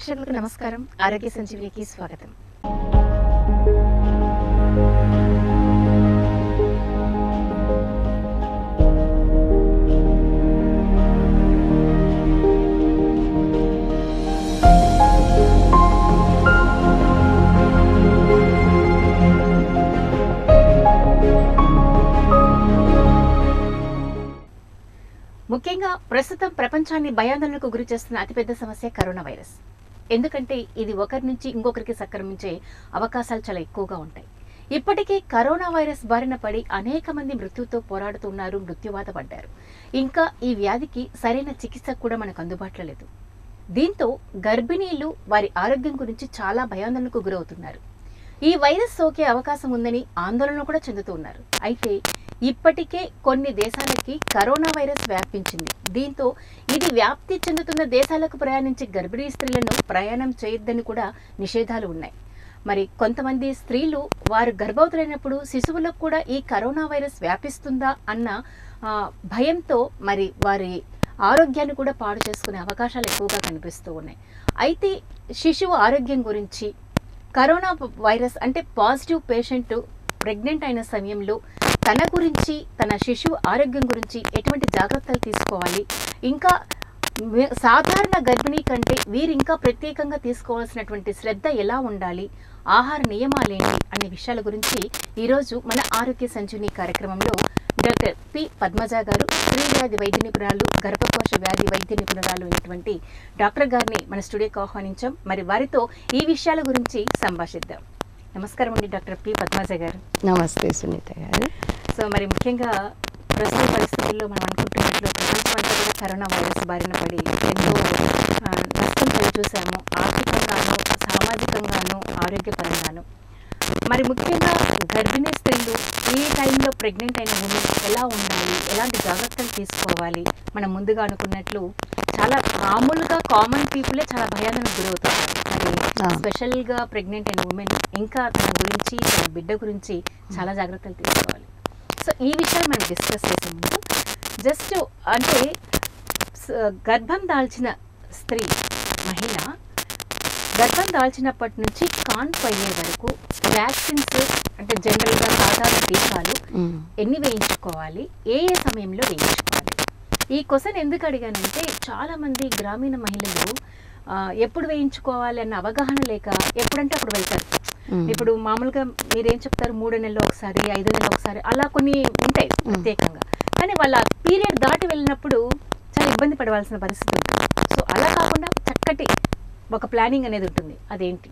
ప్రేక్షకులకు నమస్కారం ఆరోగ్య సంజీవినికి స్వాగతం ముఖ్యంగా ప్రస్తుతం ప్రపంచాన్ని భయాందోళనకు గురి చేస్తున్న అతిపెద్ద సమస్య కరోనా వైరస్ ఎందుకంటే ఇది ఒకరి నుంచి ఇంకొకరికి సంక్రమించే అవకాశాలు చాలా ఎక్కువగా ఉంటాయి ఇప్పటికే కరోనా వైరస్ బారిన పడి అనేక మంది మృత్యుతో పోరాడుతున్నారు మృత్యువాత పడ్డారు ఇంకా ఈ వ్యాధికి సరైన చికిత్స కూడా మనకు అందుబాటులో లేదు దీంతో గర్భిణీలు వారి ఆరోగ్యం గురించి చాలా భయాందోళనకు గురవుతున్నారు ఈ వైరస్ సోకే అవకాశం ఉందని ఆందోళన కూడా చెందుతున్నారు అయితే ఇప్పటికే కొన్ని దేశాలకి కరోనా వైరస్ వ్యాపించింది దీంతో ఇది వ్యాప్తి చెందుతున్న దేశాలకు ప్రయాణించే గర్భిణీ స్త్రీలను ప్రయాణం చేయొద్దని కూడా నిషేధాలు ఉన్నాయి మరి కొంతమంది స్త్రీలు వారు గర్భవతులైనప్పుడు శిశువులకు కూడా ఈ కరోనా వైరస్ వ్యాపిస్తుందా అన్న ఆ, భయంతో మరి వారి ఆరోగ్యాన్ని కూడా పాడు చేసుకునే అవకాశాలు ఎక్కువగా కనిపిస్తూ ఉన్నాయి అయితే శిశువు ఆరోగ్యం గురించి కరోనా వైరస్ అంటే పాజిటివ్ పేషెంట్ ప్రెగ్నెంట్ అయిన సమయంలో తన గురించి తన శిశువు ఆరోగ్యం గురించి ఎటువంటి జాగ్రత్తలు తీసుకోవాలి ఇంకా మే- సాధారణ గర్భిణీ కంటే వీరు ఇంకా ప్రత్యేకంగా తీసుకోవాల్సినటువంటి శ్రద్ధ ఎలా ఉండాలి ఆహార నియమాలేంటి అనే విషయాల గురించి ఈరోజు మన ఆరోగ్య సంజీవని కార్యక్రమంలో డాక్టర్ పి పద్మజ గారు స్త్రీ వ్యాధి వైద్య నిపుణురాలు గర్భకోశ వ్యాధి వైద్య నిపుణురాలు అయినటువంటి డాక్టర్ గారిని మన స్టూడియోకి ఆహ్వానించాం మరి వారితో ఈ విషయాల గురించి సంభాషిద్దాం నమస్కారం అండి డాక్టర్ పి పద్మజ గారు నమస్తే సునీత గారు సో మరి ముఖ్యంగా ప్రస్తుత పరిస్థితుల్లో మనం అనుకుంటున్నట్లు ప్రపంచమంతా కూడా కరోనా వైరస్ బారిన పడి ఎంతో ఆ, నష్టం చవి చూసాము ఆర్థికంగాను సామాజికంగాను ఆరోగ్యపరంగాను మరి ముఖ్యంగా గర్భిణీ స్త్రీలు ఈ టైంలో ప్రెగ్నెంట్ అయిన ఉమెన్ ఎలా ఉండాలి ఎలాంటి జాగ్రత్తలు తీసుకోవాలి మనం ముందుగా అనుకున్నట్లు చాలా మామూలుగా కామన్ పీపులే చాలా భయాందోళనకు గురవుతారు మరి ఆ. స్పెషల్గా ప్రెగ్నెంట్ అయిన ఉమెన్ ఇంకా తన గురించి తన బిడ్డ గురించి చాలా జాగ్రత్తలు తీసుకోవాలి సో ఈ విషయాలు మనం డిస్కస్ చేసే ముందు జస్ట్ అంటే స- గర్భం దాల్చిన స్త్రీ మహిళ గర్భం దాల్చినప్పటి నుంచి కాన్పు అయ్యే వరకు వ్యాక్సిన్స్ అంటే జనరల్గా సాధారణ టీకాలు మ్మ్. ఎన్ని వేయించుకోవాలి ఏ ఏ సమయంలో వేయించుకోవాలి ఈ క్వశ్చన్ ఎందుకు అడిగానంటే చాలా మంది గ్రామీణ మహిళలు ఆ, ఎప్పుడు వేయించుకోవాలి అన్న అవగాహన లేక ఎప్పుడంటే అప్పుడు వెళ్తారు మ్మ్. ఇప్పుడు మామూలుగా మీరేం చెప్తారు మూడు నెలలు ఒకసారి ఐదు నెలలు ఒకసారి అలా కొన్ని ఉంటాయి ప్రత్యేకంగా కానీ వాళ్ళ పీరియడ్ దాటి వెళ్ళినప్పుడు చాలా ఇబ్బంది పడవలసిన పరిస్థితి ఉంటుంది సో అలా కాకుండా చక్కటి ఒక ప్లానింగ్ అనేది ఉంటుంది అదేంటి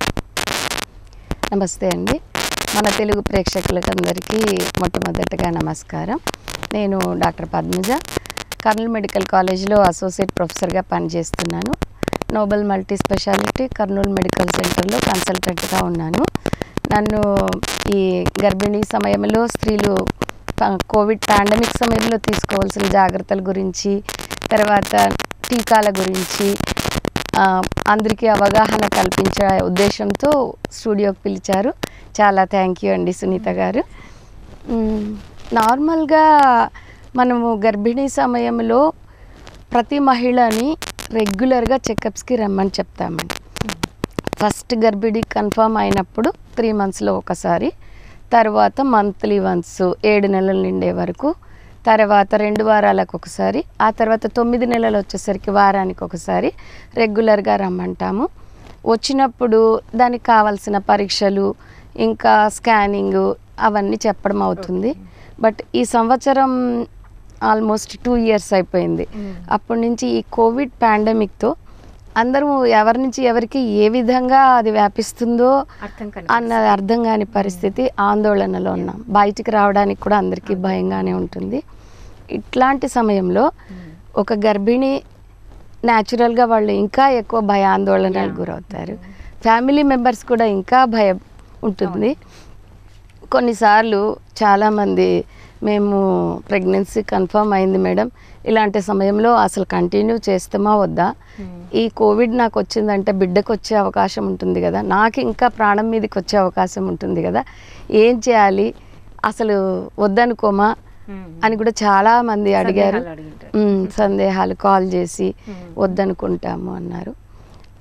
నమస్తే అండి మన తెలుగు ప్రేక్షకులకు అందరికీ మొట్టమొదటిగా నమస్కారం నేను డాక్టర్ పద్మజ కర్నూలు మెడికల్ కాలేజ్లో అసోసియేట్ ప్రొఫెసర్గా పనిచేస్తున్నాను Noble multi speciality Kurnool medical సెంటర్లో కన్సల్టెంట్గా ఉన్నాను నన్ను ఈ గర్భిణీ సమయంలో స్త్రీలు ప- కోవిడ్ పాండమిక్ సమయంలో తీసుకోవాల్సిన జాగ్రత్తల గురించి తర్వాత టీకాల గురించి ఆ, అందరికీ అవగాహన కల్పించే ఉద్దేశంతో స్టూడియోకి పిలిచారు చాలా థ్యాంక్ యూ అండి సునీత గారు మ్, నార్మల్గా మనము గర్భిణీ సమయంలో ప్రతి మహిళని రెగ్యులర్గా చెకప్స్కి రమ్మని చెప్తామండి ఫస్ట్ గర్భిణీ కన్ఫర్మ్ అయినప్పుడు త్రీ మంత్స్లో ఒకసారి తర్వాత మంత్లీ వన్స్ ఏడు నెలలు నిండే వరకు తర్వాత రెండు వారాలకు ఒకసారి ఆ తర్వాత తొమ్మిది నెలలు వచ్చేసరికి వారానికి ఒకసారి రెగ్యులర్గా రమ్మంటాము వచ్చినప్పుడు దానికి కావాల్సిన పరీక్షలు ఇంకా స్కానింగ్ అవన్నీ చెప్పడం అవుతుంది బట్ ఈ సంవత్సరం ఆల్మోస్ట్ టూ ఇయర్స్ అయిపోయింది అప్పటి నుంచి ఈ కోవిడ్ పాండమిక్తో అందరూ ఎవరి నుంచి ఎవరికి ఏ విధంగా అది వ్యాపిస్తుందో అర్థం అన్న అర్థం కాని పరిస్థితి ఆందోళనలో ఉన్నాం బయటికి రావడానికి కూడా అందరికీ భయంగానే ఉంటుంది ఇట్లాంటి సమయంలో ఒక గర్భిణి న్యాచురల్గా వాళ్ళు ఇంకా ఎక్కువ భయ ఆందోళనకు గురవుతారు ఫ్యామిలీ మెంబర్స్ కూడా ఇంకా భయం ఉంటుంది కొన్నిసార్లు చాలామంది మేము ప్రెగ్నెన్సీ కన్ఫర్మ్ అయింది మేడం ఇలాంటి సమయంలో అసలు కంటిన్యూ చేస్తామా వద్దా ఈ కోవిడ్ నాకు వచ్చిందంటే బిడ్డకు వచ్చే అవకాశం ఉంటుంది కదా నాకు ఇంకా ప్రాణం మీదకి వచ్చే అవకాశం ఉంటుంది కదా ఏం చేయాలి అసలు వద్దనుకోమా అని కూడా చాలా మంది అడిగారు సందేహాలు అడిగింటారు. ఉమ్, సందేహాలు కాల్ చేసి ఉమ్. వద్దనుకుంటాము అన్నారు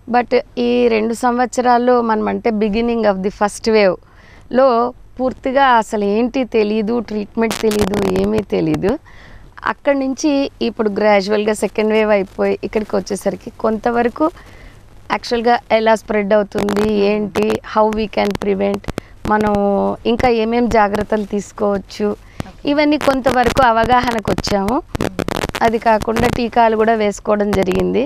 బట్ ఈ రెండు సంవత్సరాల్లో మనం అంటే బిగినింగ్ ఆఫ్ ది ఫస్ట్ వేవ్లో పూర్తిగా అసలు ఏంటి తెలియదు ట్రీట్మెంట్ తెలియదు ఏమీ తెలీదు అక్కడి నుంచి ఇప్పుడు గ్రాడ్యువల్గా సెకండ్ వేవ్ అయిపోయి ఇక్కడికి వచ్చేసరికి కొంతవరకు యాక్చువల్గా ఎలా స్ప్రెడ్ అవుతుంది ఏంటి హౌ వీ క్యాన్ ప్రివెంట్ మనం ఇంకా ఏమేం జాగ్రత్తలు తీసుకోవచ్చు ఇవన్నీ కొంతవరకు అవగాహనకు వచ్చాము అది కాకుండా టీకాలు కూడా వేసుకోవడం జరిగింది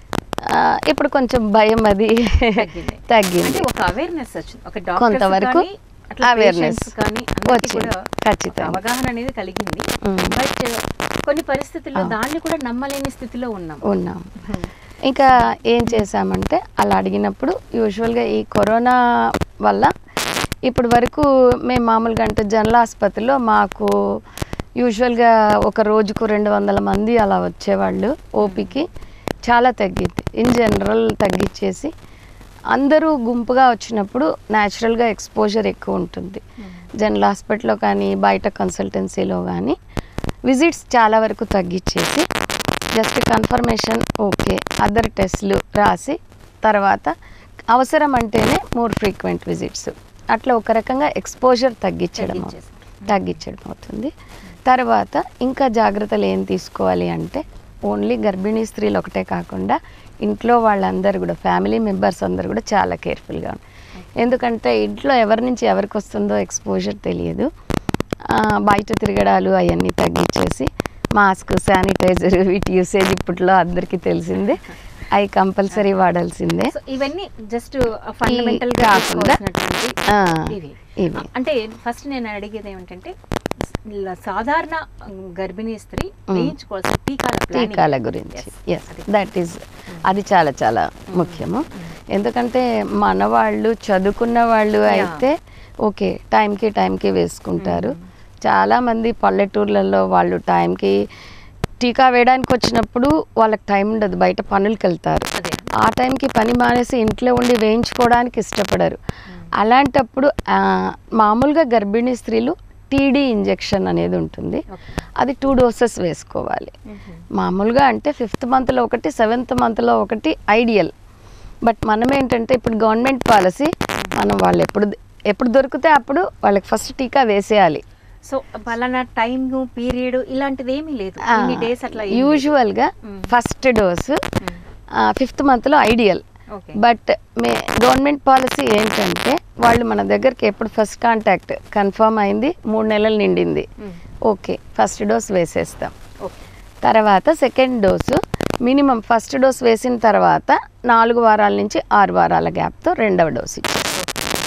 ఆ, ఇప్పుడు కొంచెం భయం అది తగ్గింది. అంటే తగ్గింది ఒక అవేర్నెస్ వచ్చింది ఒక డాక్టర్స్ కొంతవరకు కానీ, అట్లా awareness patients కానీ అందరికీ వచ్చింది. కూడా ఒక ఖచ్చితంగా. అవగాహన అనేది కలిగింది ఉమ్. బట్ కొన్ని పరిస్థితుల్లో ఆ. దాన్ని కూడా నమ్మలేని స్థితిలో ఉన్నాం ఉన్నాం ఇంకా ఏం చేశామంటే అలా అడిగినప్పుడు యూజువల్గా ఈ కరోనా వల్ల ఇప్పటి వరకు మేము మామూలుగా అంటే జనరల్ ఆసుపత్రిలో మాకు యూజువల్గా ఒక రోజుకు రెండు వందల మంది అలా వచ్చేవాళ్ళు ఓపీకి చాలా తగ్గింది ఇన్ జనరల్ తగ్గించేసి అందరూ గుంపుగా వచ్చినప్పుడు న్యాచురల్గా ఎక్స్పోజర్ ఎక్కువ ఉంటుంది జనరల్ హాస్పిటల్లో కానీ బయట కన్సల్టెన్సీలో కానీ విజిట్స్ చాలా వరకు తగ్గించేసి జస్ట్ కన్ఫర్మేషన్ ఓకే అదర్ టెస్ట్లు రాసి తర్వాత అవసరం అంటేనే మోర్ ఫ్రీక్వెంట్ విజిట్స్ అట్లా ఒక రకంగా ఎక్స్పోజర్ తగ్గించడం అవుతుంది. తగ్గించేసాం. తగ్గించడం అవుతుంది తర్వాత ఇంకా జాగ్రత్తలు ఏం తీసుకోవాలి అంటే ఓన్లీ గర్భిణీ స్త్రీలు ఒకటే కాకుండా ఇంట్లో వాళ్ళందరూ కూడా ఫ్యామిలీ మెంబర్స్ అందరూ కూడా చాలా కేర్ఫుల్గా ఉండాలి ఎందుకంటే ఇంట్లో ఎవరి నుంచి ఎవరికి వస్తుందో ఎక్స్పోజర్ తెలియదు ఆ, బయట తిరగడాలు అవన్నీ తగ్గించేసి మాస్క్ శానిటైజర్ వీటి యూసేజ్ ఇప్పట్లో అందరికీ తెలిసిందే అవి కంపల్సరీ వాడాల్సిందే సో ఇవన్నీ జస్ట్ ఫండమెంటల్ గా కాకుండా, తీసుకోవాల్సినటువంటి ఆ, ఇవి ఇవి అంటే ఫస్ట్ నేను అడిగేది ఏమిటంటే ఇలా సాధారణ గర్భిణీ స్త్రీ Mm. వేయించుకోవాల్సిన టీకాల planning. టీకాల గురించి Yes. ఎస్ అది. దట్ ఈస్ అది చాలా చాలా ముఖ్యము ఎందుకంటే మన వాళ్ళు చదువుకున్న వాళ్ళు Yeah. అయితే ఓకే టైంకి టైంకి వేసుకుంటారు చాలామంది పల్లెటూర్లలో వాళ్ళు టైంకి టీకా వేయడానికి వచ్చినప్పుడు వాళ్ళకి టైం ఉండదు బయట పనులకి వెళ్తారు అదే ఆ టైంకి పని మానేసి ఇంట్లో ఉండి వేయించుకోవడానికి ఇష్టపడరు అలాంటప్పుడు ఆ, మామూలుగా గర్భిణీ స్త్రీలు టీడీ ఇంజెక్షన్ అనేది ఉంటుంది ఓకే అది టూ డోసెస్ వేసుకోవాలి మామూలుగా అంటే ఫిఫ్త్ మంత్లో ఒకటి సెవెంత్ మంత్లో ఒకటి ఐడియల్ బట్ మనం ఏంటంటే ఇప్పుడు గవర్నమెంట్ పాలసీ మనం వాళ్ళు ఎప్పుడు ఎప్పుడు దొరికితే అప్పుడు వాళ్ళకి ఫస్ట్ టీకా వేసేయాలి సో పలానా టైం పీరియడ్ ఇలాంటిది ఏమీ లేదు ఇన్ని డేస్ అట్లా ఏమీ లేదు. యూజువల్గా Mm. First dose Mm. Fifth మంత్లో ideal okay but may government policy ఏంటంటే వాళ్ళు మన దగ్గరికి ఎప్పుడు ఫస్ట్ కాంటాక్ట్ కన్ఫర్మ్ అయింది మూడు నెలలు నిండింది Mm. ఓకే ఫస్ట్ డోస్ వేసేస్తాం ఓకే తర్వాత second dose minimum first dose వేసిన తర్వాత నాలుగు వారాల నుంచి ఆరు వారాల గ్యాప్తో రెండవ డోసు ఇచ్చేస్తాం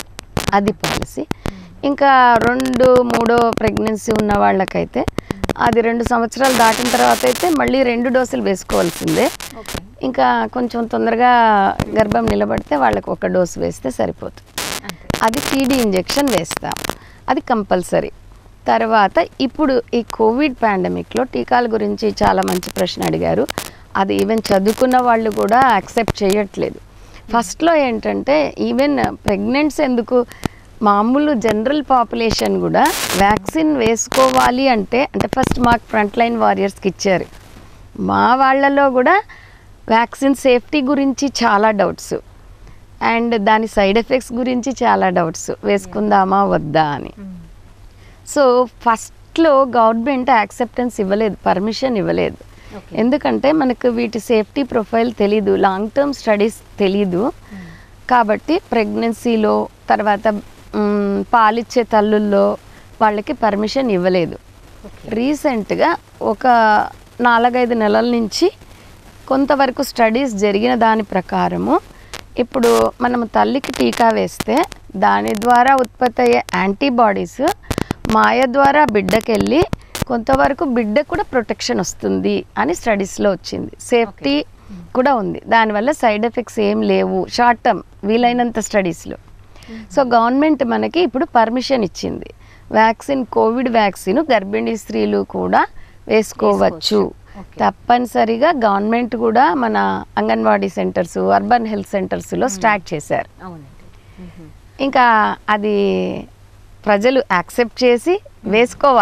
అది పాలసీ ఇంకా రెండు మూడో ప్రెగ్నెన్సీ ఉన్న వాళ్ళకైతే అది రెండు సంవత్సరాలు దాటిన తర్వాత అయితే మళ్ళీ రెండు డోసులు వేసుకోవాల్సిందే ఓకే ఇంకా కొంచెం తొందరగా గర్భం నిలబడితే వాళ్ళకి ఒక డోసు వేస్తే సరిపోతుంది అంతే అది టీడీ ఇంజెక్షన్ వేస్తాం అది కంపల్సరీ తర్వాత ఇప్పుడు ఈ కోవిడ్ పాండమిక్లో టీకాల గురించి చాలా మంచి ప్రశ్న అడిగారు అది ఈవెన్ చదువుకున్న వాళ్ళు కూడా యాక్సెప్ట్ చేయట్లేదు ఫస్ట్లో ఏంటంటే ఈవెన్ ప్రెగ్నెంట్స్ ఎందుకు మామూలు జనరల్ పాపులేషన్ కూడా వ్యాక్సిన్ వేసుకోవాలి అంటే అంటే ఫస్ట్ మాకు ఫ్రంట్ లైన్ వారియర్స్కి ఇచ్చారు మా వాళ్ళలో కూడా వ్యాక్సిన్ సేఫ్టీ గురించి చాలా డౌట్స్ అండ్ దాని సైడ్ ఎఫెక్ట్స్ గురించి చాలా డౌట్స్ వేసుకుందామా వద్దా అని సో ఫస్ట్లో గవర్నమెంట్ యాక్సెప్టెన్స్ ఇవ్వలేదు పర్మిషన్ ఇవ్వలేదు ఓకే ఎందుకంటే మనకు వీటి సేఫ్టీ ప్రొఫైల్ తెలీదు లాంగ్ టర్మ్ స్టడీస్ తెలీదు కాబట్టి ప్రెగ్నెన్సీలో తర్వాత మ్, పాలిచ్చే తల్లుల్లో వాళ్ళకి పర్మిషన్ ఇవ్వలేదు ఓకే రీసెంట్గా ఒక నాలుగైదు నెలల నుంచి కొంతవరకు స్టడీస్ జరిగిన దాని ప్రకారము ఇప్పుడు మనం తల్లికి టీకా వేస్తే దాని ద్వారా ఉత్పత్తి అయ్యే యాంటీబాడీస్ మాయ ద్వారా బిడ్డకెళ్ళి కొంతవరకు బిడ్డ కూడా ప్రొటెక్షన్ వస్తుంది అని స్టడీస్లో వచ్చింది సేఫ్టీ కూడా ఉంది దానివల్ల సైడ్ ఎఫెక్ట్స్ ఏం లేవు షార్ట్ టర్మ్ వీలైనంత స్టడీస్లో సో గవర్నమెంట్ మనకి ఇప్పుడు పర్మిషన్ ఇచ్చింది వ్యాక్సిన్ కోవిడ్ వ్యాక్సిన్ గర్భిణీ స్త్రీలు కూడా వేసుకోవచ్చు ఓకే. తప్పనిసరిగా గవర్నమెంట్ కూడా మన అంగన్వాడీ సెంటర్స్ అర్బన్ హెల్త్ సెంటర్స్లో స్టార్ట్ చేశారు అవునండి మ్మ్. ఇంకా అది ప్రజలు యాక్సెప్ట్ చేసి వేసుకోవాలి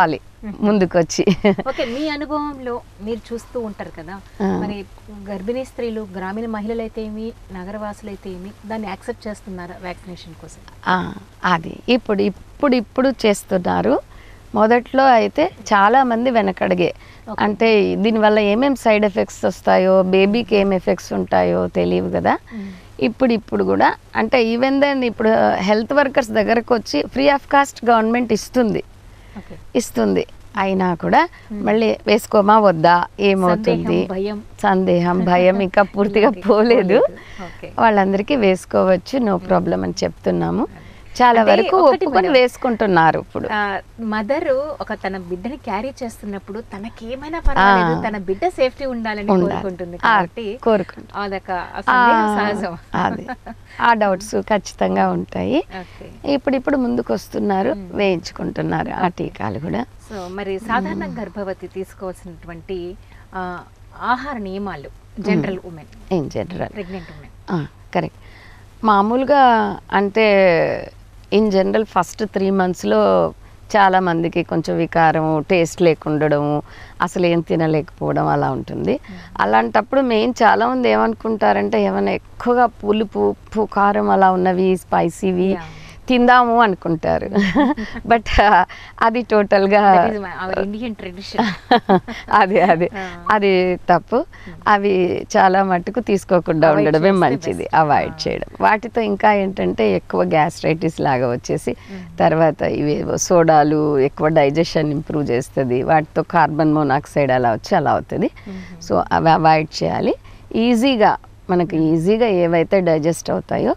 ముందుకొచ్చి ఓకే మీ అనుభవంలో మీరు చూస్తూ ఉంటారు కదా ఆ. మరి గర్భిణీ స్త్రీలు గ్రామీణ మహిళలు అయితే ఏమి నగరవాసులు అయితే ఏమి దాన్ని యాక్సెప్ట్ చేస్తున్నారా వ్యాక్సినేషన్ కోసం ఆ, అది ఇప్పుడు ఇప్పుడు ఇప్పుడు చేస్తున్నారు మొదట్లో అయితే చాలా మంది వెనకడిగే Okay. అంటే దీనివల్ల ఏమేమి సైడ్ ఎఫెక్ట్స్ వస్తాయో బేబీకి ఏం ఎఫెక్ట్స్ ఉంటాయో తెలియవు కదా ఇప్పుడు ఇప్పుడు కూడా అంటే ఈవెన్ దెన్ ఇప్పుడు హెల్త్ వర్కర్స్ దగ్గరకు వచ్చి ఫ్రీ ఆఫ్ కాస్ట్ గవర్నమెంట్ ఇస్తుంది ఓకే ఇస్తుంది అయినా కూడా మళ్ళీ వేసుకోమా వద్దా ఏమవుతుంది సందేహం, భయం. సందేహం భయం ఇంకా పూర్తిగా ఇలాంటి పోలేదు ఓకే. వాళ్ళందరికీ వేసుకోవచ్చు నో ప్రాబ్లం అని చెప్తున్నాము చాలా అంటే వరకు ఒకటి ఒప్పుకొని మేడం. వేసుకుంటున్నారు ఇప్పుడు మదర్ ఒక తన బిడ్డని క్యారీ చేస్తున్నప్పుడు తనకేమైనా పర్వాలేదు తన బిడ్డ సేఫ్టీ ఉండాలని ఉండాలి. కోరుకుంటుంది ఆ, కాబట్టి కోరుకుంటుంది. అదొక ఆ, సందేహం సహజం అదే ఆ డౌట్స్ ఖచ్చితంగా ఉంటాయి ఓకే ఇప్పుడు ఇప్పుడు ముందుకు వస్తున్నారు వేయించుకుంటున్నారు ఆ టీకాలు కూడా సో మరి సాధారణ గర్భవతి తీసుకోవాల్సినటువంటి ఆ, ఆహార నియమాలు general women in general pregnant women correct మామూలుగా అంటే ఇన్ జనరల్ ఫస్ట్ త్రీ మంత్స్లో చాలా మందికి కొంచెం వికారం టేస్ట్ లేకుండడము అసలు ఏం తినలేకపోవడం అలా ఉంటుంది అలాంటప్పుడు మెయిన్ చాలా మంది ఏమనుకుంటారంటే ఏమైనా ఎక్కువగా పులుపు ఉప్పు కారం అలా ఉన్నవి స్పైసీవి Yeah. తిందాము అనుకుంటారు బట్ అది టోటల్గా అవర్ ఇండియన్ ట్రెడిషన్ అదే అదే ఆ. అది తప్పు అవి చాలా మట్టుకు తీసుకోకుండా Avoid ఉండడమే చేస్తే మంచిది best. అవాయిడ్ ఆ. చేయడం వాటితో ఇంకా ఏంటంటే ఎక్కువ గ్యాస్ట్రైటిస్ లాగా వచ్చేసి తర్వాత ఇవి సోడాలు ఎక్కువ డైజెషన్ ఇంప్రూవ్ చేస్తుంది వాటితో కార్బన్ మోనాక్సైడ్ అలా వచ్చి అలా అవుతుంది సో అవి అవాయిడ్ చేయాలి ఈజీగా మనకు ఈజీగా ఏవైతే డైజెస్ట్ అవుతాయో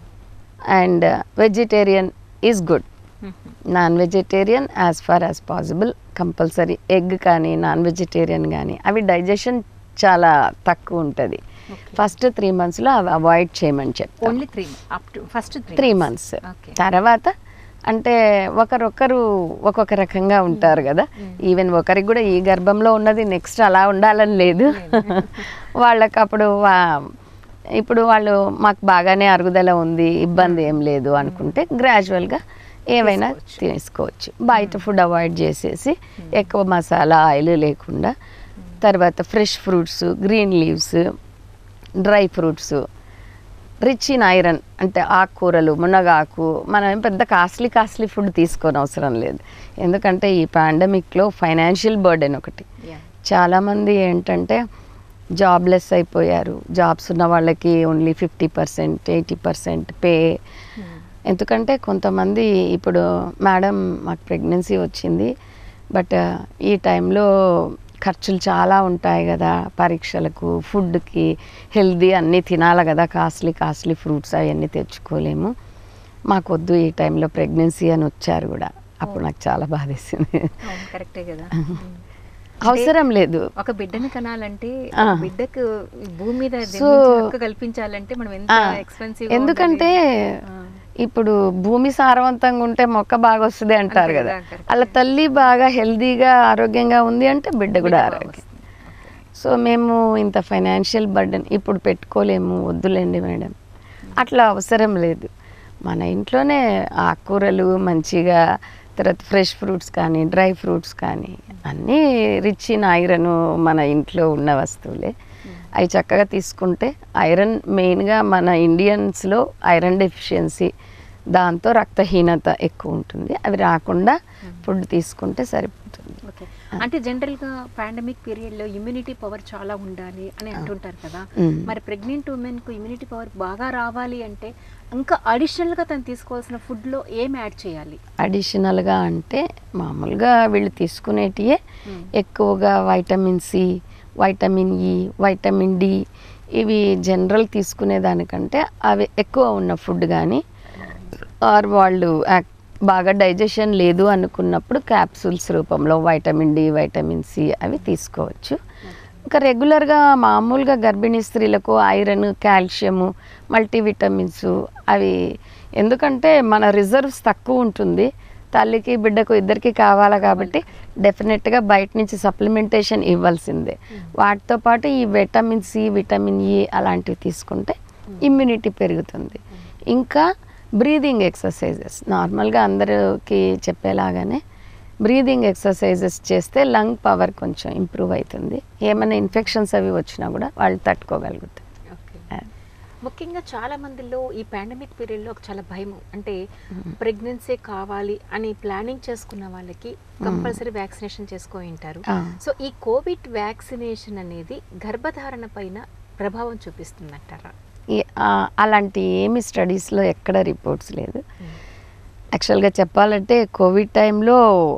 and vegetarian is good non vegetarian as far as possible compulsory egg కానీ నాన్ వెజిటేరియన్ కానీ అవి డైజెషన్ చాలా తక్కువ ఉంటుంది ఫస్ట్ త్రీ మంత్స్లో అవి అవాయిడ్ చేయమని చెప్తాం only three up to first three months okay తర్వాత అంటే ఒకరొకరు ఒక్కొక్క రకంగా ఉంటారు కదా ఈవెన్ ఒకరికి కూడా ఈ గర్భంలో ఉన్నది నెక్స్ట్ అలా ఉండాలని లేదు వాళ్ళకి అప్పుడు వా- ఇప్పుడు వాళ్ళు మాకు బాగానే అరుగుదల ఉంది ఇబ్బంది ఏం లేదు అనుకుంటే గ్రాడ్యువల్గా ఏవైనా తీసుకోవచ్చు బయట ఫుడ్ అవాయిడ్ చేసేసి ఎక్కువ మసాలా ఆయిల్ లేకుండా తర్వాత fresh fruits green leaves dry fruits rich in iron అంటే ఆకుకూరలు మునగాకు మనం ఏం పెద్ద కాస్ట్లీ కాస్ట్లీ ఫుడ్ తీసుకోని అవసరం లేదు ఎందుకంటే ఈ పాండమిక్లో ఫైనాన్షియల్ బర్డెన్ ఒకటి చాలామంది ఏంటంటే జాబ్లెస్ అయిపోయారు జాబ్స్ ఉన్న వాళ్ళకి only fifty percent eighty percent pay ఎందుకంటే కొంతమంది ఇప్పుడు మేడం మాకు ప్రెగ్నెన్సీ వచ్చింది బట్ ఈ టైంలో ఖర్చులు చాలా ఉంటాయి కదా పరీక్షలకు ఫుడ్కి హెల్దీ అన్నీ తినాలి కదా కాస్ట్లీ కాస్ట్లీ ఫ్రూట్స్ అవన్నీ తెచ్చుకోలేము మాకొద్దు ఈ టైంలో ప్రెగ్నెన్సీ అని వచ్చారు కూడా అప్పుడు నాకు చాలా బాధేసింది కరెక్టే కదా అవసరం లేదు ఒక బిడ్డని కనాలంటే ఆ. ఒక బిడ్డకు ఈ భూమి మీద So- జన్మించే హక్కు కల్పించాలంటే మనం ఎంత ఆ, ఎక్స్పెన్సివ్ ఎందుకంటే ఇప్పుడు భూమి సారవంతంగా ఉంటే మొక్క బాగా వస్తుంది అంటారు అంతే కదా కదా, correct. అలా తల్లి బాగా హెల్దీగా ఆరోగ్యంగా ఉంది అంటే బిడ్డ కూడా ఆరోగ్యం సో మేము ఇంత ఫైనాన్షియల్ బర్డెన్ ఇప్పుడు పెట్టుకోలేము వద్దులేండి మేడం అట్లా అవసరం లేదు మన ఇంట్లోనే ఆకుకూరలు మంచిగా తర్వాత ఫ్రెష్ ఫ్రూట్స్ కానీ డ్రై ఫ్రూట్స్ కానీ అన్నీ రిచ్ ఇన్ ఐరన్ మన ఇంట్లో ఉన్న వస్తువులే అవి చక్కగా తీసుకుంటే ఐరన్ మెయిన్గా మన ఇండియన్స్లో ఐరన్ డెఫిషియన్సీ దాంతో రక్తహీనత ఎక్కువ ఉంటుంది అవి రాకుండా ఫుడ్ తీసుకుంటే సరిపోతుంది ఓకే అంటే జనరల్ గా పాండమిక్ పీరియడ్ లో ఇమ్యూనిటీ పవర్ చాలా ఉండాలి అని అంటుంటారు కదా మ్మ్. మరి ప్రెగ్నెంట్ ఉమెన్ కు ఇమ్యూనిటీ పవర్ బాగా రావాలి అంటే ఇంకా అడిషనల్ గా తను తీసుకోవాల్సిన ఫుడ్ లో ఏం యాడ్ చేయాలి అడిషనల్గా అంటే మామూలుగా వీళ్ళు తీసుకునేటియే మ్మ్. ఎక్కువగా vitamin C vitamin E vitamin D ఇవి జనరల్ తీసుకునే దానికంటే అవి ఎక్కువ ఉన్న ఫుడ్ కానీ ఆర్ వాళ్ళు యాక్- బాగా డైజెషన్ లేదు అనుకున్నప్పుడు క్యాప్సూల్స్ రూపంలో వైటమిన్ డి వైటమిన్ సి అవి తీసుకోవచ్చు ఇంకా రెగ్యులర్గా మామూలుగా గర్భిణీ స్త్రీలకు ఐరన్ కాల్షియము మల్టీవిటమిన్స్ అవి ఎందుకంటే మన రిజర్వ్స్ తక్కువ ఉంటుంది తల్లికి బిడ్డకు ఇద్దరికి కావాలి కాబట్టి డెఫినెట్గా బయట నుంచి సప్లిమెంటేషన్ ఇవ్వాల్సిందే వాటితో పాటు ఈ విటమిన్ సి విటమిన్ ఈ అలాంటివి తీసుకుంటే ఇమ్యూనిటీ పెరుగుతుంది ఇంకా బ్రీదింగ్ ఎక్సర్సైజెస్ నార్మల్గా అందరికి చెప్పేలాగానే బ్రీదింగ్ ఎక్సర్సైజెస్ చేస్తే లంగ్ పవర్ కొంచెం ఇంప్రూవ్ అవుతుంది ఏమైనా ఇన్ఫెక్షన్స్ అవి వచ్చినా కూడా వాళ్ళు తట్టుకోగలుగుతారు ఓకే ఆ. ముఖ్యంగా చాలా మందిలో ఈ పాండమిక్ పీరియడ్లో ఒక చాలా భయం అంటే ప్రెగ్నెన్సీ కావాలి అని ప్లానింగ్ చేసుకున్న వాళ్ళకి కంపల్సరీ వ్యాక్సినేషన్ చేసుకొని ఉంటారు ఆ. సో ఈ కోవిడ్ వ్యాక్సినేషన్ అనేది గర్భధారణ పైన ప్రభావం చూపిస్తుందంటారా ఈ- ఆ, అలాంటి ఏమి స్టడీస్లో ఎక్కడ రిపోర్ట్స్ లేదు యాక్చువల్గా చెప్పాలంటే కోవిడ్ టైంలో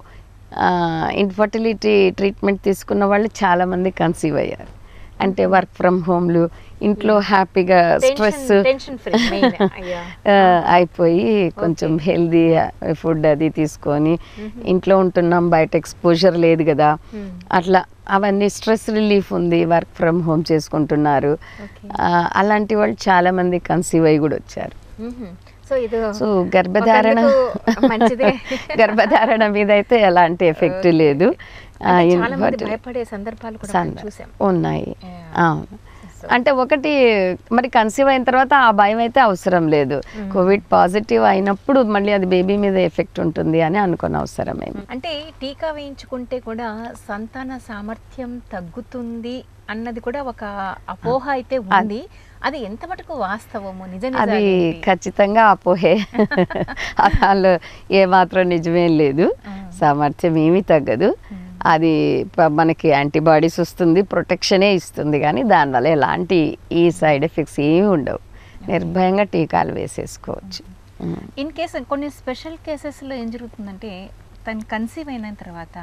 ఇన్ఫర్టిలిటీ ట్రీట్మెంట్ తీసుకున్న వాళ్ళు చాలామంది కన్సీవ్ అయ్యారు అంటే వర్క్ ఫ్రమ్ హోమ్లు ఇంట్లో హ్యాపీగా స్ట్రెస్ టెన్షన్ ఫ్రీ మెయిన్ అయ్యా అయిపోయి కొంచెం హెల్దీ ఫుడ్ అది తీసుకొని ఇంట్లో ఉంటున్నాం బయట ఎక్స్పోజర్ లేదు కదా Hmm. అట్లా అవన్నీ స్ట్రెస్ రిలీఫ్ ఉంది వర్క్ ఫ్రమ్ హోమ్ చేసుకుంటున్నారు Okay. ఆ, అలాంటి వాళ్ళు చాలా మంది కన్సీవ్ అయ్యి కూడా వచ్చారు సో ఇది సో గర్భధారణ ఒకందుకు మంచిదే గర్భధారణ మీద అయితే ఎలాంటి ఎఫెక్ట్ Okay. లేదు ఆ, అంటే చాలా మంది infertil- భయపడే సందర్భాలు కూడా మనం సంద- చూసాం ఉన్నాయి Yeah. అవును So- అంటే ఒకటి మరి కన్సీవ్ అయిన తర్వాత ఆ భయం అయితే అవసరం లేదు Mm. కోవిడ్ పాజిటివ్ అయినప్పుడు మళ్ళీ అది బేబీ మీద ఎఫెక్ట్ ఉంటుంది అని అనుకున్న అవసరం ఏమి అంటే టీకా వేయించుకుంటే కూడా సంతాన సామర్థ్యం తగ్గుతుంది అన్నది కూడా ఒక అపోహ అయితే ఉంది అది ఎంత మటుకు వాస్తవము నిజ అది నిజాలేంటి? ఖచ్చితంగా అపోహే దానిలో ఏమాత్రం నిజమేం లేదు Mm. సామర్థ్యం ఏమీ తగ్గదు Mm. అది ప- మనకి యాంటీబాడీస్ వస్తుంది ప్రొటెక్షనే ఇస్తుంది కానీ దానివల్ల ఎలాంటి ఈ సైడ్ ఎఫెక్ట్స్ ఏమీ ఉండవు నిర్భయంగా టీకాలు వేసేసుకోవచ్చు ఉమ్. ఇన్ కేసు కొన్ని స్పెషల్ కేసెస్లో ఏం జరుగుతుందంటే తను కన్సీవ్ అయిన తర్వాత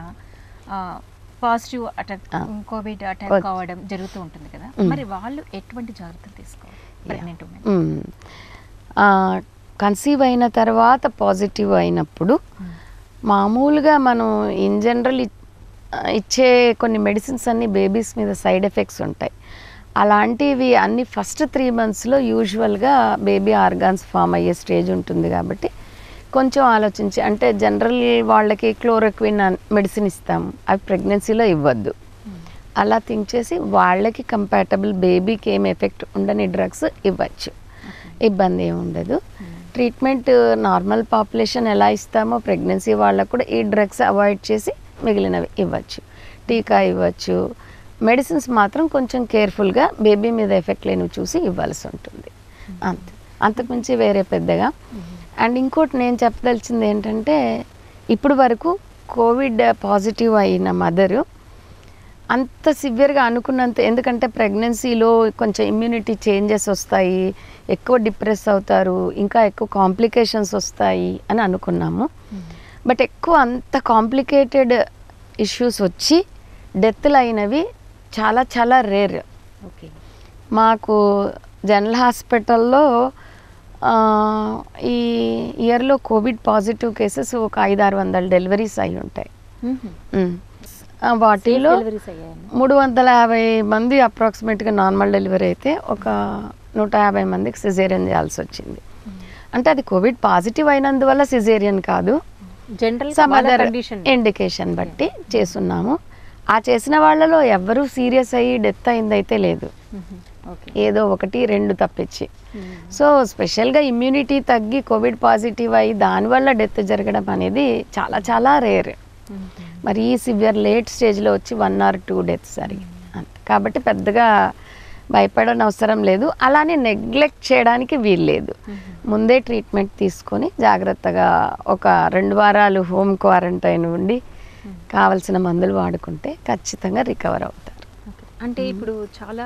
పాజిటివ్ అటాక్ ఆ. కోవిడ్ అటాక్ వచ్- కావడం జరుగుతూ ఉంటుంది కదా మ్. మరి వాళ్ళు ఎటువంటి జాగ్రత్తలు తీసుకోవాలి ప్రెగ్నెంట్ ఉమెన్ ఉమ్. ఆ, కన్సీవ్ అయిన తర్వాత పాజిటివ్ అయినప్పుడు మామూలుగా మనం ఇన్ జనరల్ ఇచ్చే కొన్ని మెడిసిన్స్ అన్ని బేబీస్ మీద సైడ్ ఎఫెక్ట్స్ ఉంటాయి అలాంటివి అన్ని ఫస్ట్ త్రీ మంత్స్లో యూజువల్గా బేబీ ఆర్గాన్స్ ఫామ్ అయ్యే స్టేజ్ ఉంటుంది కాబట్టి కొంచెం ఆలోచించి అంటే జనరల్ వాళ్ళకి క్లోరోక్విన్ మెడిసిన్ ఇస్తాము అవి ప్రెగ్నెన్సీలో ఇవ్వద్దు అలా థింక్ చేసి వాళ్ళకి కంపాటబుల్ బేబీకి ఏం ఎఫెక్ట్ ఉండని డ్రగ్స్ ఇవ్వచ్చు ఇబ్బంది ఏమి ఉండదు ట్రీట్మెంట్ నార్మల్ పాపులేషన్ ఎలా ఇస్తామో ప్రెగ్నెన్సీ వాళ్ళకు కూడా ఈ డ్రగ్స్ అవాయిడ్ చేసి మిగిలినవి ఇవ్వచ్చు టీకా ఇవ్వచ్చు మెడిసిన్స్ మాత్రం కొంచెం కేర్ఫుల్గా బేబీ మీద ఎఫెక్ట్ లేనివి చూసి ఇవ్వాల్సి ఉంటుంది అంతే అంతకుమించి వేరే పెద్దగా అండ్ ఇంకోటి నేను చెప్పదలిచింది ఏంటంటే ఇప్పుడు వరకు కోవిడ్ పాజిటివ్ అయిన మదరు అంత సివియర్గా అనుకున్నంత ఎందుకంటే ప్రెగ్నెన్సీలో కొంచెం ఇమ్యూనిటీ చేంజెస్ వస్తాయి ఎక్కువ డిప్రెస్ అవుతారు ఇంకా ఎక్కువ కాంప్లికేషన్స్ వస్తాయి అని అనుకున్నాము బట్ ఎక్కువ అంత కాంప్లికేటెడ్ ఇష్యూస్ వచ్చి డెత్లు అయినవి చాలా చాలా రేర్ ఓకే మాకు జనరల్ హాస్పిటల్లో ఆ, ఈ ఇయర్లో కోవిడ్ పాజిటివ్ కేసెస్ ఒక ఐదు ఆరు వందల డెలివరీస్ అయి ఉంటాయి ఉమ్. ఆ, వాటిలో డెలివరీస్ అయ్యాయని మూడు వందల యాభై మంది అప్రాక్సిమేట్గా నార్మల్ డెలివరీ అయితే ఒక నూట యాభై మందికి సిజేరియన్ చేయాల్సి వచ్చింది అంటే అది కోవిడ్ పాజిటివ్ అయినందువల్ల సిజేరియన్ కాదు general some other condition indication బట్టి చేస్తున్నాము ఆ చేసిన వాళ్ళలో ఎవ్వరూ సీరియస్ అయ్యి డెత్ అయిందైతే లేదు ఓకే ఏదో ఒకటి రెండు తప్పించి సో స్పెషల్గా ఇమ్యూనిటీ తగ్గి కోవిడ్ పాజిటివ్ అయ్యి దానివల్ల డెత్ జరగడం అనేది చాలా చాలా రేర్ మరి ఈ సివియర్ లేట్ స్టేజ్లో వచ్చి వన్ ఆర్ టూ డెత్స్ జరిగి అంతే కాబట్టి పెద్దగా భయపడని అవసరం లేదు అలానే నెగ్లెక్ట్ చేయడానికి వీల్లేదు ముందే ట్రీట్మెంట్ తీసుకొని జాగ్రత్తగా ఒక రెండు వారాలు హోమ్ క్వారంటైన్ ఉండి కావలసిన మందులు వాడుకుంటే ఖచ్చితంగా రికవర్ అవుతారు అంటే ఇప్పుడు చాలా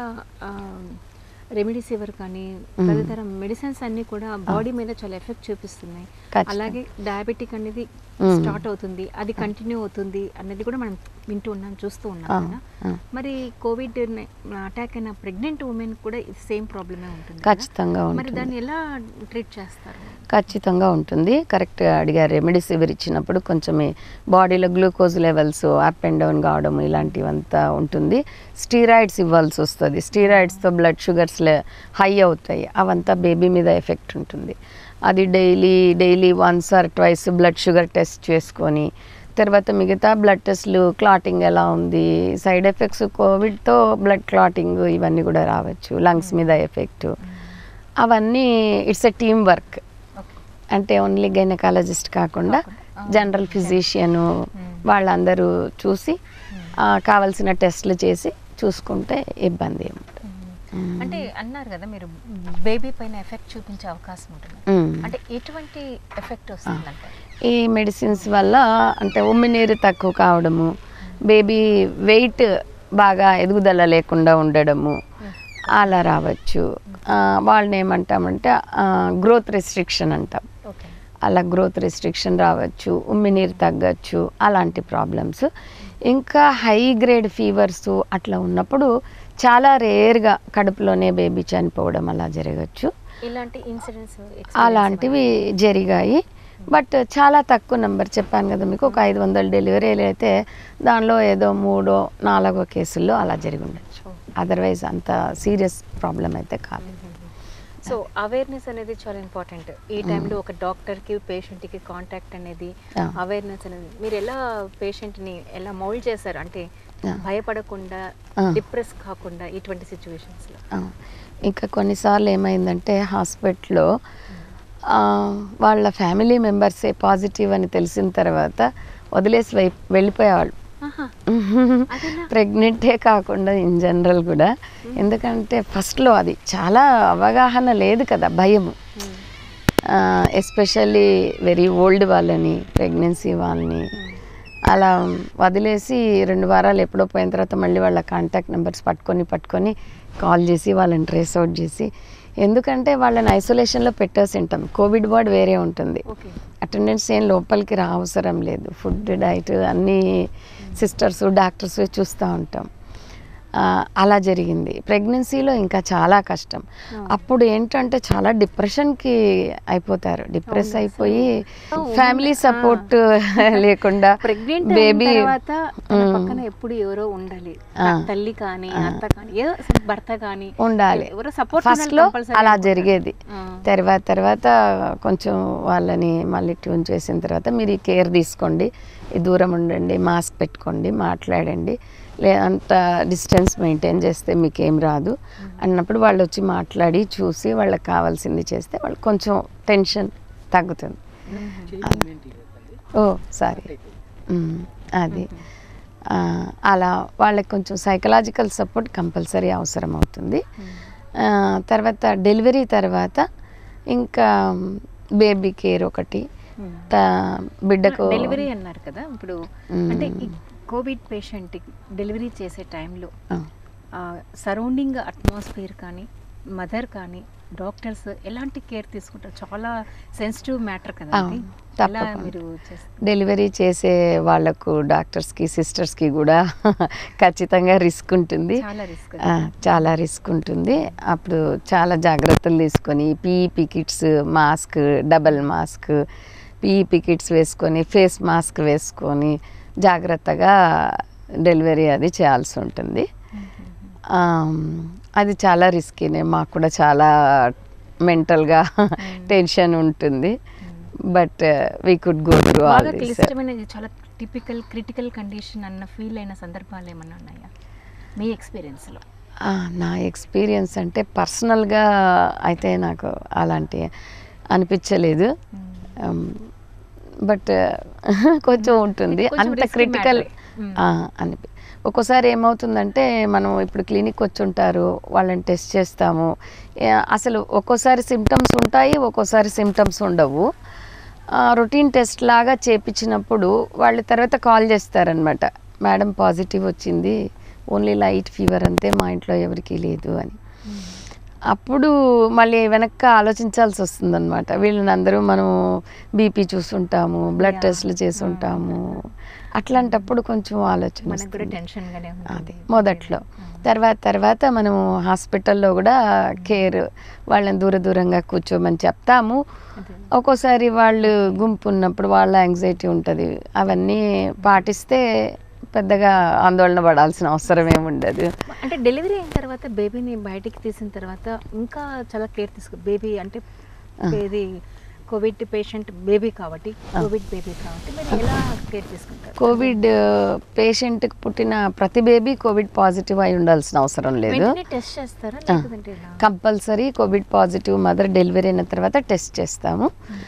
రెమెడీసివర్ కానీ తదితర మెడిసిన్స్ అన్ని కూడా బాడీ మీద చాలా ఎఫెక్ట్ చూపిస్తున్నాయి ఖచ్చితంగా. అలాగే డయాబెటిక్ అనేది మ్మ్. స్టార్ట్ అవుతుంది అది కంటిన్యూ అవుతుంది అనేది కూడా మనం వింటూ ఉన్నాం చూస్తూ ఉన్నాం ఆ, కదా ఆ. మరి కోవిడ్ అటాక్ అయిన ప్రెగ్నెంట్ ఉమెన్ కూడా ఇది సేమ్ ప్రాబ్లమే ఉంటుంది కదా? ఖచ్చితంగా మరి ఉంటుంది దాన్ని ఎలా ట్రీట్ చేస్తారు ఖచ్చితంగా ఉంటుంది కరెక్ట్గా అడిగారు రెమెడీసివిర్ ఇచ్చినప్పుడు కొంచెం ఈ బాడీలో glucose levels up and down కావడం ఇలాంటివంతా ఉంటుంది స్టీరాయిడ్స్ ఇవ్వాల్సి వస్తుంది స్టీరాయిడ్స్తో బ్లడ్ షుగర్స్ హై అవుతాయి అవంతా బేబీ మీద ఎఫెక్ట్ ఉంటుంది అది daily daily once or twice blood sugar test చేసుకొని తర్వాత మిగతా బ్లడ్ టెస్ట్లు క్లాటింగ్ ఎలా ఉంది సైడ్ ఎఫెక్ట్స్ కోవిడ్తో బ్లడ్ క్లాటింగ్ ఇవన్నీ కూడా రావచ్చు లంగ్స్ మీద ఎఫెక్ట్ అవన్నీ it's a team work okay అంటే ఓన్లీ గైనకాలజిస్ట్ కాకుండా జనరల్ ఫిజిషియను వాళ్ళందరూ చూసి ఆ, కావలసిన టెస్ట్లు చేసి చూసుకుంటే ఇబ్బంది ఏమి ఉండదు. అంటే అన్నారు కదా మీరు బేబీ పైన ఎఫెక్ట్ చూపించే అవకాశం ఉంటుంది మ్మ్. అంటే ఎటువంటి ఎఫెక్ట్ వస్తుందంటే ఈ మెడిసిన్స్ వల్ల అంటే ఉమ్మి నీరు తక్కువ కావడము బేబీ వెయిట్ బాగా ఎదుగుదల లేకుండా ఉండడము అలా రావచ్చు ఆ, వాళ్ళని ఏమంటామంటే గ్రోత్ రెస్ట్రిక్షన్ అంటాం ఓకే అలా గ్రోత్ రెస్ట్రిక్షన్ రావచ్చు ఉమ్మి నీరు తగ్గచ్చు అలాంటి ప్రాబ్లమ్స్ ఇంకా హై గ్రేడ్ ఫీవర్స్ అట్లా ఉన్నప్పుడు చాలా రేర్గా కడుపులోనే బేబీ చనిపోవడం అలా జరగచ్చు ఇలాంటి ఇన్సిడెంట్స్ అలాంటివి జరిగాయి బట్ చాలా తక్కువ నెంబర్ చెప్పాను కదా మీకు ఒక ఐదు వందల డెలివరీలు అయితే దానిలో ఏదో మూడో నాలుగో కేసుల్లో అలా జరిగి ఉండొచ్చు అదర్వైజ్ అంత సీరియస్ ప్రాబ్లం అయితే కాదు సో అవేర్నెస్ అనేది చాలా ఇంపార్టెంట్ ఈ టైంలో ఒక డాక్టర్కి పేషెంట్కి కాంటాక్ట్ అనేది Yeah. అవేర్నెస్ అనేది మీరు ఎలా పేషెంట్ని ఎలా మౌల్డ్ చేశారు అంటే Yeah. భయపడకుండా Ah. డిప్రెస్ కాకుండా ఇటువంటి సిచ్యువేషన్స్లో ఆ, ఇంకా కొన్నిసార్లు ఏమైందంటే హాస్పిటల్లో ఆ, వాళ్ళ ఫ్యామిలీ మెంబర్సే పాజిటివ్ అని తెలిసిన తర్వాత వదిలేసి వై వెళ్ళిపోయేవాళ్ళు ప్రెగ్నెంటే కాకుండా ఇన్ జనరల్ కూడా ఎందుకంటే ఫస్ట్లో అది చాలా అవగాహన లేదు కదా భయము ఎస్పెషల్లీ వెరీ ఓల్డ్ వాళ్ళని ప్రెగ్నెన్సీ వాళ్ళని అలా వదిలేసి రెండు వారాలు ఎప్పుడో పోయిన తర్వాత మళ్ళీ వాళ్ళ కాంటాక్ట్ నెంబర్స్ పట్టుకొని పట్టుకొని కాల్ చేసి వాళ్ళని ట్రేస్ అవుట్ చేసి ఎందుకంటే వాళ్ళని ఐసోలేషన్లో పెట్టేసి ఉంటాం కోవిడ్ వార్డ్ వేరే ఉంటుంది ఓకే అటెండెన్స్ ఏం లోపలికి రా అవసరం లేదు ఫుడ్ డైట్ అన్నీ సిస్టర్స్ డాక్టర్స్ చూస్తూ ఉంటాం ఆ, అలా జరిగింది ప్రెగ్నెన్సీలో ఇంకా చాలా కష్టం అప్పుడు ఏంటంటే చాలా డిప్రెషన్కి అయిపోతారు డిప్రెస్ అయిపోయి ఫ్యామిలీ సపోర్ట్ లేకుండా ప్రెగ్నెంట్ బేబీ తర్వాత తన పక్కన ఎప్పుడు ఎవరో ఉండాలి ఆ. తల్లి కానీ అత్త కానీ ఏదో అసలు భర్త కానీ ఉండాలి ఎవరో సపోర్ట్ ఫస్ట్ లో అలా జరిగేది ఆ. తర్వాత తర్వాత కొంచెం వాళ్ళని మళ్ళీ ట్యూన్ చేసిన తర్వాత మీరు ఈ కేర్ తీసుకోండి ఈ దూరం ఉండండి మాస్క్ పెట్టుకోండి మాట్లాడండి లే అంత డిస్టెన్స్ మెయింటైన్ చేస్తే మీకేం రాదు అన్నప్పుడు వాళ్ళు వచ్చి మాట్లాడి చూసి వాళ్ళకి కావాల్సింది చేస్తే వాళ్ళు కొంచెం టెన్షన్ తగ్గుతుంది ఓ సారీ మ్మ్. అది ఆ, అలా వాళ్ళకి కొంచెం సైకలాజికల్ సపోర్ట్ కంపల్సరీ అవసరం అవుతుంది ఆ, తర్వాత డెలివరీ తర్వాత ఇంకా బేబీ కేర్ ఒకటి త- బిడ్డకు డెలివరీ అన్నారు కదా ఇప్పుడు మ్మ్. అంటే ఈ కోవిడ్ పేషెంట్ డెలివరీ చేసే టైంలో ఆ, సరౌండింగ్ అట్మాస్ఫియర్ కానీ మదర్ కానీ డాక్టర్స్ ఎలాంటి కేర్ తీసుకుంటారు చాలా సెన్సిటివ్ మ్యాటర్ కదా అవును, అది. ఎలా తప్పకుండా. మీరు చేస్తారు డెలివరీ చేసే వాళ్ళకు డాక్టర్స్కి సిస్టర్స్కి కూడా ఖచ్చితంగా రిస్క్ ఉంటుంది చాలా రిస్క్ ఆ, చాలా రిస్క్ ఉంటుంది అప్పుడు చాలా జాగ్రత్తలు తీసుకొని PPE kits mask double mask PPE kits వేసుకొని ఫేస్ మాస్క్ వేసుకొని జాగ్రత్తగా డెలివరీ అది చేయాల్సి ఉంటుంది ఆమ్, అది చాలా రిస్కీనే మాకు కూడా చాలా మెంటల్గా టెన్షన్ ఉంటుంది but we could go through all బాగా దిస్ క్లిష్టమైన ఇది చాలా టిపికల్ క్రిటికల్ కండిషన్ అన్న ఫీల్ అయిన సందర్భాలు ఏమన్నా ఉన్నాయా మీ ఎక్స్పీరియన్స్లో ఆ, నా ఎక్స్పీరియన్స్ అంటే పర్సనల్గా అయితే నాకు అలాంటి అనిపించలేదు బట్ కొంచెం ఉంటుంది కొంచెం అంత risky క్రిటికల్ matter. అనిపి ఒక్కోసారి ఏమవుతుందంటే మనం ఇప్పుడు క్లినిక్ వచ్చి ఉంటారు వాళ్ళని టెస్ట్ చేస్తాము ఏ, అసలు ఒక్కోసారి సిమ్టమ్స్ ఉంటాయి ఒక్కోసారి సిమ్టమ్స్ ఉండవు రొటీన్ టెస్ట్ లాగా చేపించినప్పుడు వాళ్ళు తర్వాత కాల్ చేస్తారనమాట మేడం పాజిటివ్ వచ్చింది ఓన్లీ లైట్ ఫీవర్ అంతే మా ఇంట్లో ఎవరికీ లేదు అని అప్పుడు మళ్ళీ వెనక్క ఆలోచించాల్సి వస్తుందన్నమాట వీళ్ళని అందరూ మనం బీపీ చూసుంటాము బ్లడ్ Yeah. టెస్ట్లు చేసి ఉంటాము అట్లాంటప్పుడు కొంచెం ఆలోచన మనకు కూడా వస్తుంది. టెన్షన్ గానే అది ఉంటుంది మొదట్లో తర్వాత తర్వాత మనము హాస్పిటల్లో కూడా కేర్ వాళ్ళని దూర దూరంగా కూర్చోమని చెప్తాము అదే. ఒక్కోసారి వాళ్ళు గుంపు ఉన్నప్పుడు వాళ్ళ యాంగ్జైటీ ఉంటుంది అవన్నీ పాటిస్తే పెద్దగా ఆందోళన పడాల్సిన అవసరం ఏమి ఉండదు అంటే డెలివరీ అయిన తర్వాత బేబీని బయటికి తీసిన తర్వాత ఇంకా చాలా కేర్ తీసుకో బేబీ అంటే ఆ. ఇది కోవిడ్ పేషెంట్ బేబీ కాబట్టి కోవిడ్ బేబీ కాబట్టి మీరు ఎలా కేర్ తీసుకుంటారు కోవిడ్ పేషెంట్కి పుట్టిన ప్రతి బేబీ కోవిడ్ పాజిటివ్ అయి ఉండాల్సిన అవసరం లేదు వెంటనే టెస్ట్ చేస్తారా ఆ. లేదంటే ఎలా? Compulsory covid positive mother delivery అయిన తర్వాత టెస్ట్ చేస్తాము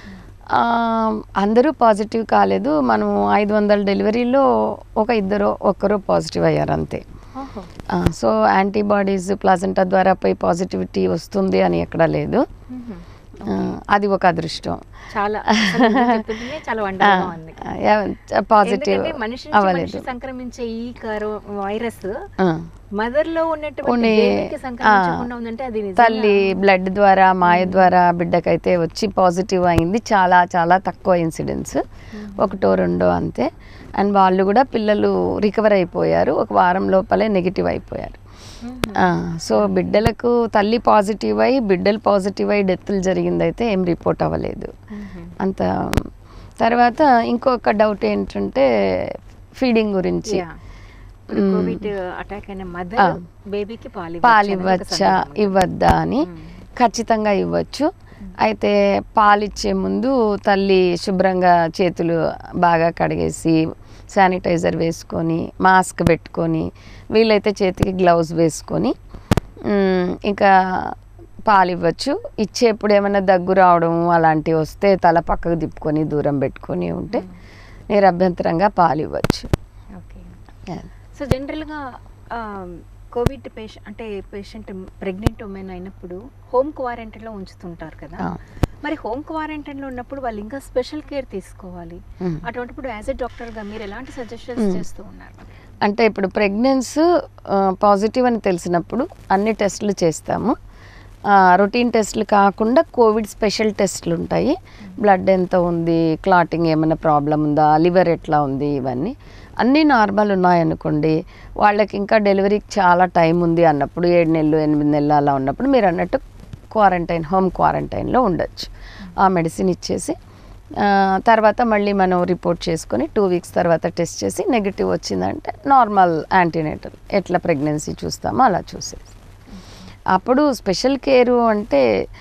ఆ, అందరూ పాజిటివ్ కాలేదు మనం ఐదు వందల డెలివరీలో ఒక ఇద్దరు ఒక్కరు పాజిటివ్ అయ్యారు అంతే ఓహో ఆ, సో యాంటీబాడీస్ ప్లాజెంటా ద్వారా పోయి పాజిటివిటీ వస్తుంది అని ఎక్కడ లేదు మ్మ్. ఆ, అది ఒక అదృష్టం చాలా అసలు మీరు చెప్తుంటేనే చాలా వండర్గా ఉంది పాజిటివ్ ఎందుకంటే మనిషి నుంచి అవ్వలేదు మనిషి సంక్రమించే ఈ కరో వైరస్ ఆ. మదర్ లో ఉన్నటువంటి ఉన్ని- బేబీకి సంక్రమించకుండా ఉందంటే అది నిజంగా- తల్లి బ్లడ్ ద్వారా మాయ ద్వారా బిడ్డకైతే వచ్చి పాజిటివ్ అయింది చాలా చాలా తక్కువ ఇన్సిడెంట్స్ ఒకటో రెండో అంతే అండ్ వాళ్ళు కూడా పిల్లలు రికవర్ అయిపోయారు ఒక వారం లోపలే నెగిటివ్ అయిపోయారు మ్మ్. ఆ, సో బిడ్డలకు తల్లి పాజిటివ్ అయి బిడ్డలు పాజిటివ్ అయి డెత్తులు జరిగిందైతే ఏం రిపోర్ట్ అవ్వలేదు మ్మ్. అంత తర్వాత ఇంకొక డౌట్ ఏంటంటే ఫీడింగ్ గురించి Yeah. ఇప్పుడు మ్మ్. కోవిడ్ అటాక్ అయిన ఆ. మదర్ బేబీకి పాలు పాలు ఇవ్వచ్చా అనేది ఒక ఇవ్వచ్చా సందేహం. ఇవ్వద్దా అని మ్మ్. ఖచ్చితంగా ఇవ్వచ్చు అయితే పాలిచ్చే ముందు తల్లి శుభ్రంగా చేతులు బాగా కడిగేసి శానిటైజర్ వేసుకొని మాస్క్ పెట్టుకొని వీలైతే చేతికి గ్లౌజ్ వేసుకొని మ్, ఇంకా పాలు ఇవ్వచ్చు ఇచ్చేప్పుడు ఏమైనా దగ్గు రావడం అలాంటివి వస్తే తల పక్కకు తిప్పుకొని దూరం పెట్టుకొని ఉంటే నిరభ్యంతరంగా పాలు ఇవ్వచ్చు ఓకే సో జనరల్గా కోవిడ్ పేషెంట్ అంటే పేషెంట్ ప్రెగ్నెంట్ ఉమెన్ అయినప్పుడు హోమ్ క్వారంటైన్లో ఉంచుతుంటారు కదా ఆ. మరి హోమ్ క్వారంటైన్లో ఉన్నప్పుడు వాళ్ళు ఇంకా స్పెషల్ కేర్ తీసుకోవాలి మ్. అటువంటిప్పుడు యాజ్ ఎ డాక్టర్గా మీరు ఎలాంటి సజెషన్స్ మ్. చేస్తూ ఉన్నారు అంటే ఇప్పుడు ప్రెగ్నెన్స్ పాజిటివ్ అని తెలిసినప్పుడు అన్ని టెస్టులు చేస్తాము రొటీన్ టెస్టులు కాకుండా కోవిడ్ స్పెషల్ టెస్టులు ఉంటాయి బ్లడ్ ఎంత ఉంది క్లాటింగ్ ఏమైనా ప్రాబ్లం ఉందా లివర్ ఎట్లా ఉంది ఇవన్నీ అన్నీ నార్మల్ ఉన్నాయనుకోండి వాళ్ళకి ఇంకా డెలివరీకి చాలా టైం ఉంది అన్నప్పుడు ఏడు నెలలు ఎనిమిది నెలలు అలా ఉన్నప్పుడు మీరు అన్నట్టు క్వారంటైన్ హోమ్ క్వారంటైన్లో ఉండొచ్చు ఆ మెడిసిన్ ఇచ్చేసి ఆ, తర్వాత మళ్ళీ మనం రిపోర్ట్ చేసుకొని టూ వీక్స్ తర్వాత టెస్ట్ చేసి నెగిటివ్ వచ్చిందంటే నార్మల్ యాంటీనేటల్ ఎట్లా ప్రెగ్నెన్సీ చూస్తామో అలా చూసేసి అప్పుడు స్పెషల్ కేరు అంటే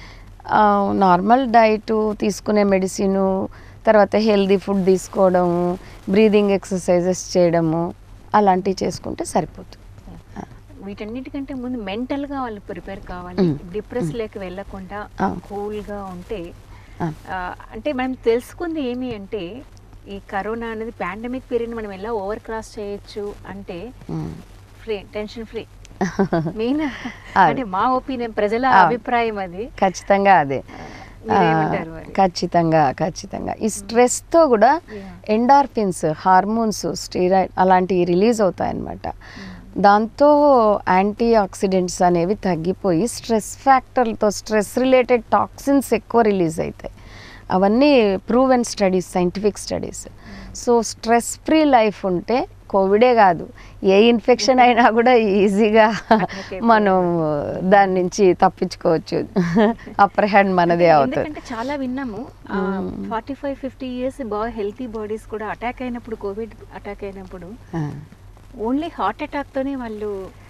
ఆ, నార్మల్ డైట్ తీసుకునే మెడిసిను తర్వాత హెల్దీ ఫుడ్ తీసుకోవడము బ్రీదింగ్ ఎక్సర్సైజెస్ చేయడము అలాంటివి చేసుకుంటే సరిపోతుంది వీటన్నిటికంటే ముందు మెంటల్గా వాళ్ళు ప్రిపేర్ కావాలి మ్. డిప్రెస్ లేక వెళ్ళకుండా ఆ. కూల్గా ఉంటే ఆ. ఆ, అంటే మనం తెలుసుకుంది ఏమి అంటే ఈ కరోనా అనేది పాండమిక్ పీరియడ్ మనం ఎలా ఓవర్ క్రాస్ చేయొచ్చు అంటే ఉమ్. ఫ్రీ టెన్షన్ ఫ్రీ మెయిన్ అది. అంటే మా ఒపీనియన్ ప్రజల ఆ. అభిప్రాయం అది ఖచ్చితంగా అదే మీరేమంటారు ఆ, మరి? ఖచ్చితంగా ఖచ్చితంగా ఈ స్ట్రెస్తో కూడా Yeah. ఎండార్ఫిన్స్ హార్మోన్స్ స్టీరాయిడ్ అలాంటివి రిలీజ్ అవుతాయన్నమాట దాంతో యాంటీ ఆక్సిడెంట్స్ అనేవి తగ్గిపోయి స్ట్రెస్ ఫ్యాక్టర్లతో స్ట్రెస్ రిలేటెడ్ టాక్సిన్స్ ఎక్కువ రిలీజ్ అవుతాయి అవన్నీ prove and studies scientific studies so stress free life ఉంటే కోవిడే కాదు ఏ ఇన్ఫెక్షన్ అయినా కూడా ఈజీగా మనం దాని నుంచి తప్పించుకోవచ్చు అప్పర్ హ్యాండ్ మనదే అవుతుంది ఎందుకంటే చాలా విన్నాము ఫార్టీ ఫైవ్ ఫిఫ్టీ ఇయర్స్ బాగా హెల్తీ బాడీస్ కూడా అటాక్ అయినప్పుడు కోవిడ్ అటాక్ అయినప్పుడు ఆ. ఓన్లీ హార్ట్ అటాక్ తోనే వాళ్ళు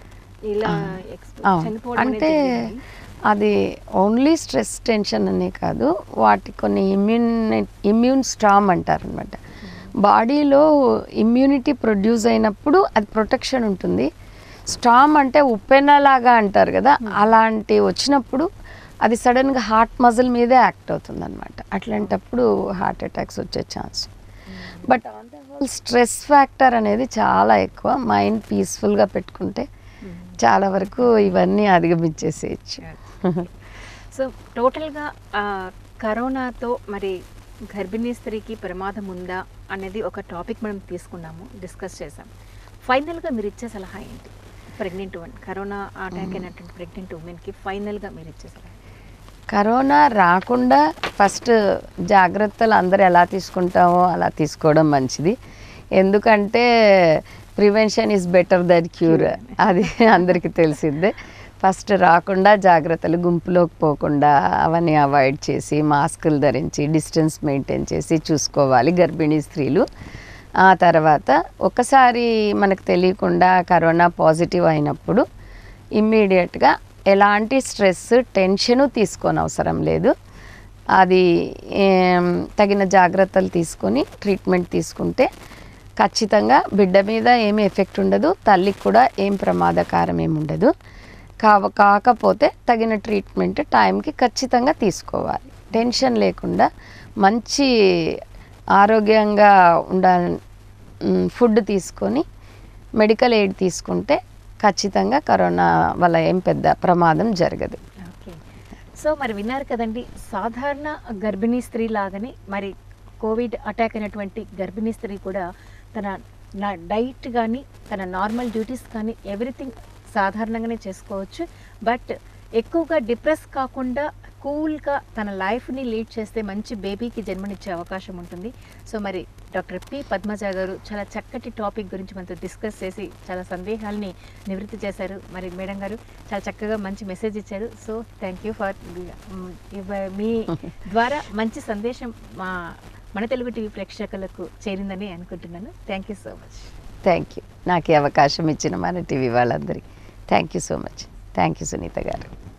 ఇలా ఎక్స్- అవును. చనిపోవడం అనేది అంటే జరిగింది. అది ఓన్లీ స్ట్రెస్ టెన్షన్ అనే కాదు వాటి కొన్ని ఇమ్యూన్ ఇమ్యూన్ స్టామ్ అంటారు అనమాట బాడీలో ఇమ్యూనిటీ ప్రొడ్యూస్ అయినప్పుడు అది ప్రొటెక్షన్ ఉంటుంది స్టామ్ అంటే ఉప్పెనలాగా అంటారు కదా అలాంటి వచ్చినప్పుడు అది సడన్గా హార్ట్ మజిల్ మీదే యాక్ట్ అవుతుంది అనమాట అట్లాంటప్పుడు హార్ట్ అటాక్స్ వచ్చే chance but on the whole stress factor అనేది చాలా ఎక్కువ మైండ్ పీస్ఫుల్గా పెట్టుకుంటే చాలా వరకు ఇవన్నీ అధిగమించేసేయచ్చు సో టోటల్గా ఆ, కరోనాతో మరి గర్భిణీ స్త్రీకి ప్రమాదం ఉందా అనేది ఒక టాపిక్ మనం తీసుకున్నాము డిస్కస్ చేసాం ఫైనల్గా మీరు ఇచ్చే సలహా ఏంటి ప్రెగ్నెంట్ వన్ కరోనా అటాక్ అయినటువంటి ప్రెగ్నెంట్ ఉమెన్కి ఫైనల్గా మీరు ఇచ్చే సలహా కరోనా రాకుండా ఫస్ట్ జాగ్రత్తలు అందరూ ఎలా తీసుకుంటామో అలా తీసుకోవడం మంచిది ఎందుకంటే prevention is better that cure అది అందరికీ తెలిసిందే ఫస్ట్ రాకుండా జాగ్రత్తలు గుంపులోకి పోకుండా అవన్నీ అవాయిడ్ చేసి మాస్కులు ధరించి డిస్టెన్స్ మెయింటైన్ చేసి చూసుకోవాలి గర్భిణీ స్త్రీలు ఆ తర్వాత ఒకసారి మనకు తెలియకుండా కరోనా పాజిటివ్ అయినప్పుడు ఇమ్మీడియట్గా ఎలాంటి స్ట్రెస్ టెన్షను తీసుకోని అవసరం లేదు అది ఏం, తగిన జాగ్రత్తలు తీసుకొని ట్రీట్మెంట్ తీసుకుంటే ఖచ్చితంగా బిడ్డ మీద ఏమి ఎఫెక్ట్ ఉండదు తల్లికి కూడా ఏం ప్రమాదకారం ఏమి ఉండదు కావ కాకపోతే తగిన ట్రీట్మెంట్ టైంకి ఖచ్చితంగా తీసుకోవాలి టెన్షన్ లేకుండా మంచి ఆరోగ్యంగా ఉండాలి ఫుడ్ తీసుకొని మెడికల్ ఎయిడ్ తీసుకుంటే ఖచ్చితంగా కరోనా వల్ల ఏం పెద్ద ప్రమాదం జరగదు ఓకే సో మరి విన్నారు కదండి సాధారణ గర్భిణీ స్త్రీ లాగానే మరి కోవిడ్ అటాక్ అయినటువంటి గర్భిణీ స్త్రీ కూడా తన నా డైట్ కానీ తన నార్మల్ డ్యూటీస్ కానీ ఎవ్రీథింగ్ సాధారణంగానే చేసుకోవచ్చు బట్ ఎక్కువగా డిప్రెస్ కాకుండా కూల్గా తన లైఫ్ని లీడ్ చేస్తే మంచి బేబీకి జన్మనిచ్చే అవకాశం ఉంటుంది సో మరి డాక్టర్ పి పద్మజ గారు చాలా చక్కటి టాపిక్ గురించి మనతో డిస్కస్ చేసి చాలా సందేహాల్ని నివృత్తి చేశారు మరి మేడం గారు చాలా చక్కగా మంచి మెసేజ్ ఇచ్చారు సో థ్యాంక్ యూ ఫర్ మీ ద్వారా మంచి సందేశం మా మన తెలుగు టీవీ ప్రేక్షకులకు చేరిందని అనుకుంటున్నాను thank you so much thank you నాకు ఈ అవకాశం ఇచ్చిన మన టీవీ వాళ్ళందరికీ thank you so much thank you Sunitha గారు